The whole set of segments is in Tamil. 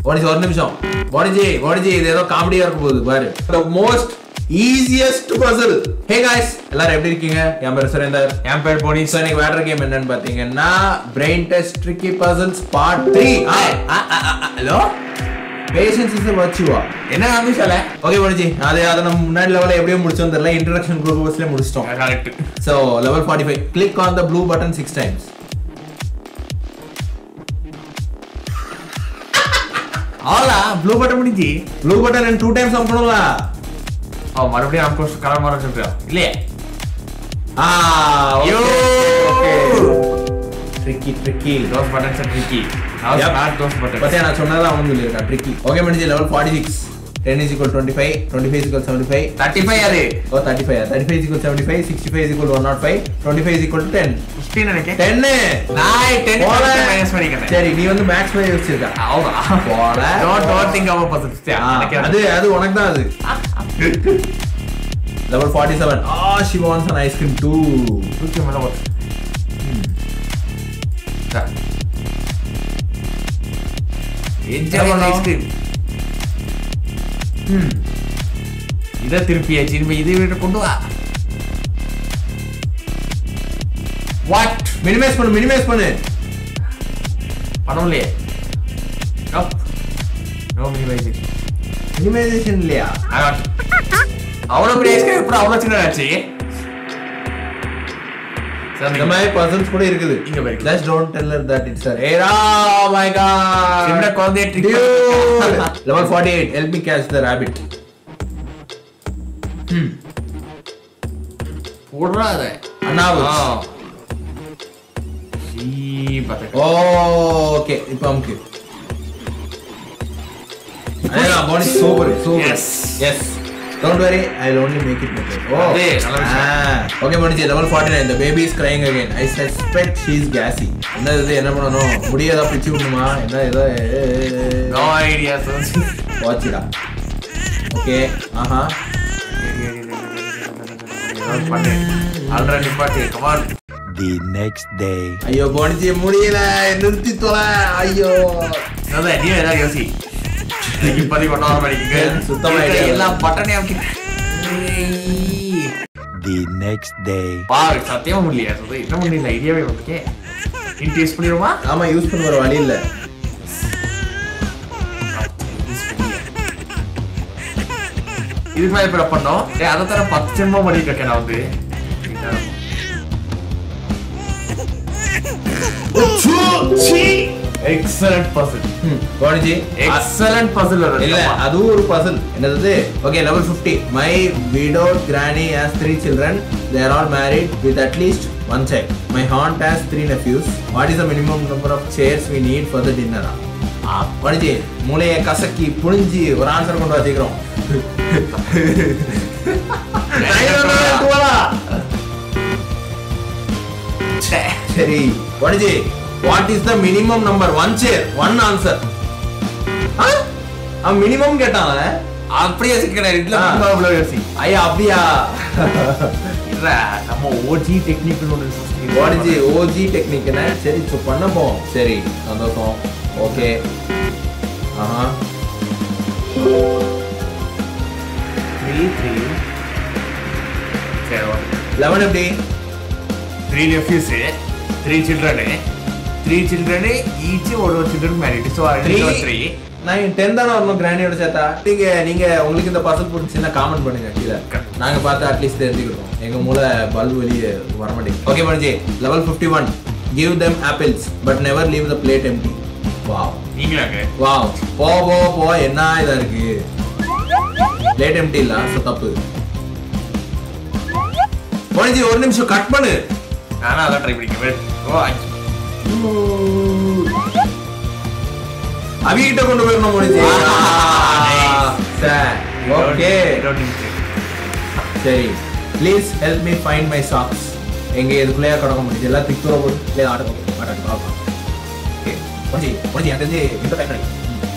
போனிஜி ஒரு நிமிஷம் போனிஜி போனிஜி இது ஏதோ காமெடியா இருக்க போகுது பாரு the most easiest puzzle hey guys எல்லாரும் எப்படி இருக்கீங்க என் பேர் சுரேந்தர் என் பேர் போனி ஸோ இன்னைக்கு வேற கேம் என்னன்னு பாத்தீங்கன்னா brain test tricky puzzles part three hello patience is வச்சுவா என்ன ஆரம்பிச்சால ஓகே போனிஜி அது அதை நம்ம முன்னாடி லெவலில் எப்படியோ முடிச்சோம் தெரியல இன்ட்ரடக்ஷன் குரூப்ஸ்லேயே முடிச்சிட்டோம் correct so level forty five click on the blue button six times ஆலா ப்ளூ பட்டன் முடிஞ்சு ப்ளூ பட்டன் டூ டைம்ஸ் அமுக்கணும்ல ஓ மறுபடியும் நமக்கு கலர் மாற சொல்றோம் இல்லையே ஆ ஐயோ tricky tricky those button sir tricky Yep. Not those button பத்தியா நான் சொன்னதான் அவன் சொல்லியிருக்கான் tricky okay Maniji level forty six ten is equal twenty five twenty five equal seventy five thirty five அது ஓ thirty five thirty five equal seventy five sixty five equal one not five twenty five equal ten fifteen நினைக்கிறேன் டென்னு நான் டென் மைனஸ் பண்ணிக்கிறேன் சரி நீ வந்து மேக்ஸ் பண்ணி வச்சிருக்க அவ்வளோ போல don't don't think about ah, percent அது அது உனக்கு தான் அது level forty seven ah she wants an ice cream too தூக்கி மேல போட்டு என்ன ஐஸ்கிரீம் ம் இதை திருப்பியாச்சு இனிமே இதை விட்டு கொண்டு வா வாட் மினிமைஸ் பண்ணு மினிமைஸ் பண்ணு பணம் இல்லையே கப் நோ மினிமைசேஷன் மினிமைசேஷன் இல்லையா அவ்வளோ பெரிய ஐஸ்கிரீம் எப்படி அவ்வளோ சின்னதாச்சு இந்த மாதிரி பர்சன்ஸ் கூட இருக்குது இங்க பாரு. Just don't tell her that it's her ஏரா மை காட் சின்ன குழந்தைய trick level 48 help me catch the rabbit ம் போடுறா அதை அண்ணாவு ஈ பத்தக்கு ஓகே இப்போ அமுக்கு அதேதான் போனி super super Yes. Yes don't worry I will only make it better ஓ அதே, நல்ல விஷயம். ஓகே போனிச்சு level 49 the baby is crying again i suspect she is gassy என்ன இது என்ன பண்ணனும் முடியதா பிச்சு விடணுமா என்ன ஏதோ நோ ஐடியா வாட்சிடா ஓகே ஆஹா பண்ணு ஆல்ரெடி நிப்பாட்டு கமான் the next day. ஐயோ போனிச்சு முடியல நிறுத்தி தொலை ஐயோ அதான் நீ ஏதாவது யோசி இப்போதைக்கு கொண்டு வர மாட்டேங்க சுத்தமா idea இல்ல. எல்லாம் பட்டனே அமைக்க The next day. பாரு சத்தியமா முடியல சொல்றது என்ன முடியல ஐடியாவே ஓகே இன்ட் யூஸ் பண்ணிடுமா ஆமா யூஸ் பண்ண வர வழி இல்ல இதுக்கு மேல இப்ப பண்ணோம் ஏ அதை தர பத்து ஜென்மம் பண்ணிட்டு இருக்கேன் நான் வந்து எக்ஸலண்ட் பசில் ம் போனிச்சு எக்ஸலண்ட் பசில் இல்ல அதுவும் ஒரு பசில் என்னது okay level 50 my widow granny has three children they are all married with at least one child my aunt has three nephews what is the minimum number of chairs we need for the டின்னரா படிச்சு மூளையை கசக்கி புழிஞ்சி ஒரு ஆன்சர் கொண்டு வச்சுக்கிறோம் சரி படிச்சு what is the minimum number one chair one answer அவன் மினிமம் கேட்டான் அப்படியே சிக்கன இதுல ஆ. அவ்வளோ யோசி ஐயா அப்படியா இல்ல நம்ம ஓஜி டெக்னிக் ஒன்று வாடிஜி ஓஜி டெக்னிக்னு சரி இப்போ பண்ண போவோம் சரி சந்தோஷம் ஓகே ஆஹா த்ரீ த்ரீ சரி ஓகே லெவன் எப்படி three nephews three children three children each ஒரு ஒரு children married so three three நான் டென் தானே வரணும் கிராண்டியோட சேர்த்தா நீங்க நீங்க உங்களுக்கு இந்த பசல் பிடிச்சுன்னா காமெண்ட் பண்ணுங்க கீழே நாங்க பார்த்து அட்லீஸ்ட் தெரிஞ்சுக்கிறோம் எங்க மூளை பல்பு வெளியே வர மாட்டேங்குது ஓகே பண்ணுஜி level fifty one give them apples but never leave the plate empty wow நீங்களாங்க வாவ் போ போ போ என்ன இதா இருக்கு பிளேட் எம்டி இல்ல so தப்பு போனிஜி ஒரு நிமிஷம் கட் பண்ணு நானும் அதான் ட்ரை பண்ணிக்கிறேன் ஓ அஞ்சு அவிகிட்ட கொண்டு போயிடணும் போனிஜி ஓகே சரி please help me find my socks எங்க எதுக்குள்ளேயே கடக்க முடியுது எல்லாம் திக்குற போது இல்லை ஆட்டம் மாட்டாங்க பார்க்கலாம் ஓகே முடிஞ்சு முடிஞ்சு எனக்கு தெரிஞ்சு இந்த டைம் கிடைக்கும்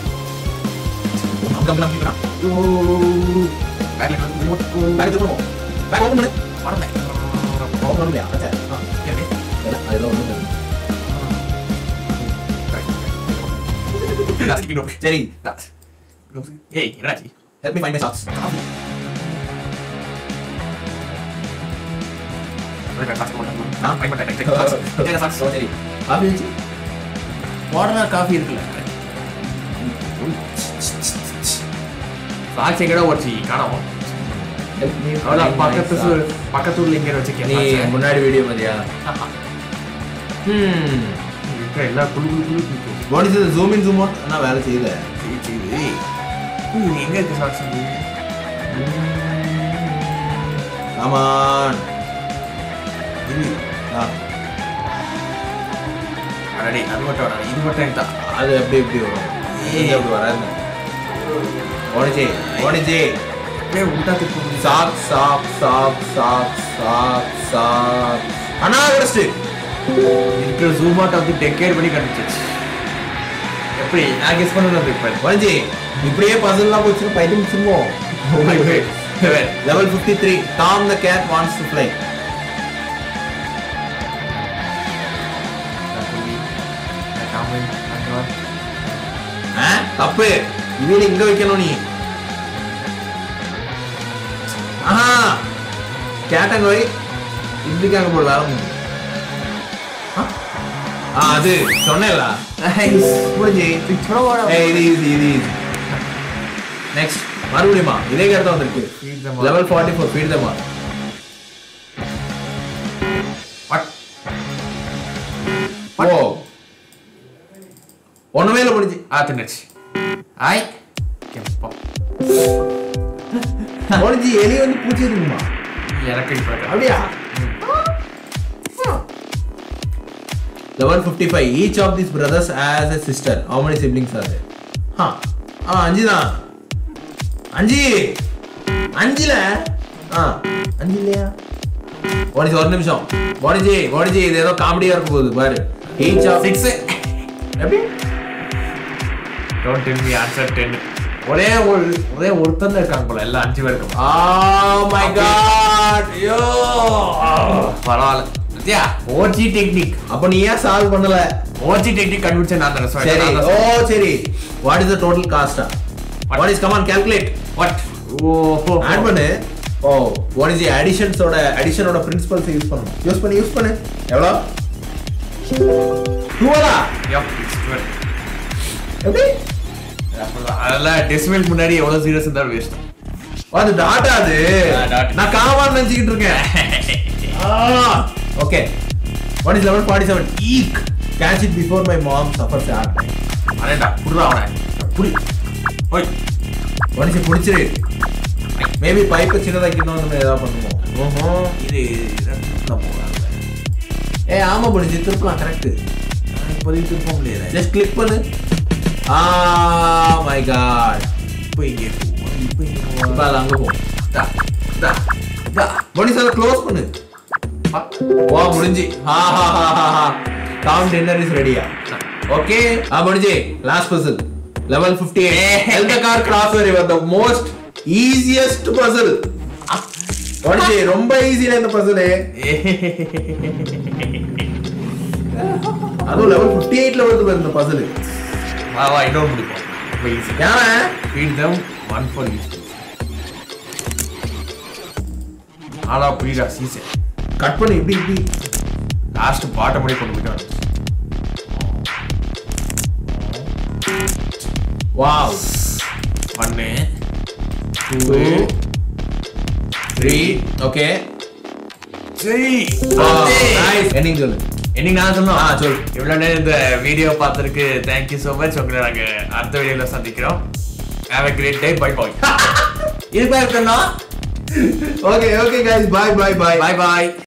பேக் திரும்பணும் பேக் ஓப்பன் பண்ணு மறந்தேன் ஓப்பன் பண்ண முடியாது அச்சா ஆ ஓகே அதெல்லாம் ஒன்றும் சரி ஏய் என்னாச்சு help me find my socks சரி காஃபி வச்சு மாடர்னா காஃபி இருக்குல்ல சாக்ஸ் எங்கடா ஓடிச்சு காணோம் ஹெல்ப் மீ அவ்வளோதான் பக்கத்து சு- பக்கத்து ஊர்ல இங்க நீ வச்சுக்கேன் முன்னாடி வீடியோ மாதிரியா ம் இருக்கிற எல்லா குழு குழு குழு குழு. What is zoom in zoom out நான் வேலை செய்யல சரி, சரி. ஏய், இது எங்க இருக்கு சாக்ஸ் இது? ஆமான் இது ஆ அடடே, அது மட்டும் வேணாம். இது மட்டும் எனக்கு தான். அது எப்படி எப்படி வரும் இது அப்படி வராது ஓடிச்சு ஓடிச்சு அப்படியே உள்டா திருப்பி முடியுது. Sock sock sock sock sock sock அண்ணா உடச்சு இருக்கிற zoom out வந்து decade பண்ணி கண்டுபிடிச்சிருச்சு. எப்படி நான் கெஸ் பண்ணது இப்ப ஓடிச்சு இப்படியே பசல்லாம் போச்சு பைத்தியம் முடிச்சிருவோம் level fifty three Tom the cat wants to fly தப்பு இவனை இங்க வைக்கணும் நீ ஆஹா கேட்டங்க வை இப்படிக்காங்க போல வேற ஒண்ணும். ஆ? ஆ அது சொன்னேன்ல முடிஞ்சு ஏய் இது இது இது இது நெக்ஸ்ட் மறுபடியுமா இதே கருத்து வந்திருக்கு Feed them all. Level forty four feed தமா ஓ ஒண்ணுமே இல்லை முடிஞ்சு ஆ தின்னுச்சு ஆய் கெப்பா முடிஞ்சு எலி வந்து பூச்சி இருக்குமா எனக்கு இப்ப இருக்கு. அப்படியா level fifty five each of this brothers has a sister how many siblings are ah ah அஞ்சு தான் அஞ்சு அஞ்சுல ஆ அஞ்சு இல்லையா ஓடிச்சு ஒரு நிமிஷம் ஓடிச்சு ஓடிச்சு இது ஏதோ காமெடியா இருக்க போகுது பாரு ஈச் ஆஃப் சிக்ஸ் எப்படி don't tell me answer ten ஒரே ஒரு ஒரே ஒருத்தன் தான் இருக்காங்க போல எல்லாம் அஞ்சு பேருக்கும் ஆ மை காட் ஐயோ பரவாயில்ல சத்யா ஓஜி டெக்னிக் அப்ப நீ ஏன் சால்வ் பண்ணல ஓஜி டெக்னிக் கண்டுபிடிச்ச நான் தானே சரி நான் ஓ தான் சரி வாட் இஸ் த டோட்டல் காஸ்டா What? What is come on calculate what ஓ ஆட் பண்ணு ஓ வாட் இஸ் தி அடிஷன்ஸோட அடிஷனோட பிரின்சிபல்ஸ் யூஸ் பண்ணணும் யூஸ் பண்ணு யூஸ் பண்ணு எவ்வளோ டூவலா யப் இட்ஸ் டுவெல் எப்படி அதெல்லாம் டெசிமல் முன்னாடி எவ்வளவு சீரியஸ் இருந்தாலும் வேஸ்ட் ஓ, அது டாட்டா அது ஆ, dot. நான் காமான்னு நினைச்சிட்டு இருக்கேன் okay what is level forty seven ஈக் catch it before my mom suffers hard அடேடா புடுறா அவனை புடி ஓய் மனுஷன் பிடிச்சிரு மேபி பைப்பை சின்னதாக்கிட்டோம் அந்த மாதிரி ஏதாவது பண்ணுவோம் ஓஹோ இது நம்ம போறாங்க ஏ ஆமா முடிஞ்சு திருப்பலாம் கரெக்ட் இப்போதைக்கு திருப்ப முடியாது ஜஸ்ட் கிளிக் பண்ணு ஆ மை காட் இப்போ இங்கே போ இப்போ இங்கே போ இப்போ அது அங்க போ தா தா தா மனுஷன் அதை க்ளோஸ் பண்ணு பா. வா முடிஞ்சு ஹா ஹா ஹா ஹா ஹா டாம் டின்னர் இஸ் ரெடியா ஓகே ஆ முடிஞ்சு last puzzle level 58 help the car cross over ever the most easiest Basil முடிஞ்சு ரொம்ப ஈஸியா இந்த பசில் அதுவும் லெவல் 58 ல வருது பாரு இந்த பசில் வா வா இன்னொரு முடிப்போம் ரொம்ப ஈஸி ஏன் feed them one for use ஆளா புரியுதா சீசன் கட் பண்ணு இப்படி இப்படி லாஸ்ட் பாட்டை முடி கொண்டு போயிட்டு வாவ் ஒன்னு டூ டூ த்ரீ ஓகே சரி நைஸ் என்னைக்கு சொல்லு என்னைக்கு நான் சொல்லணும் ஆ, சொல்லு. இவ்வளவு நேரம் இந்த வீடியோ பார்த்ததுக்கு தேங்க்யூ ஸோ மச் உங்களை நாங்க அடுத்த வீடியோல சந்திக்கிறோம் have a great day bye bye இது பேர் இருக்கணும் okay okay guys bye bye bye bye பாய்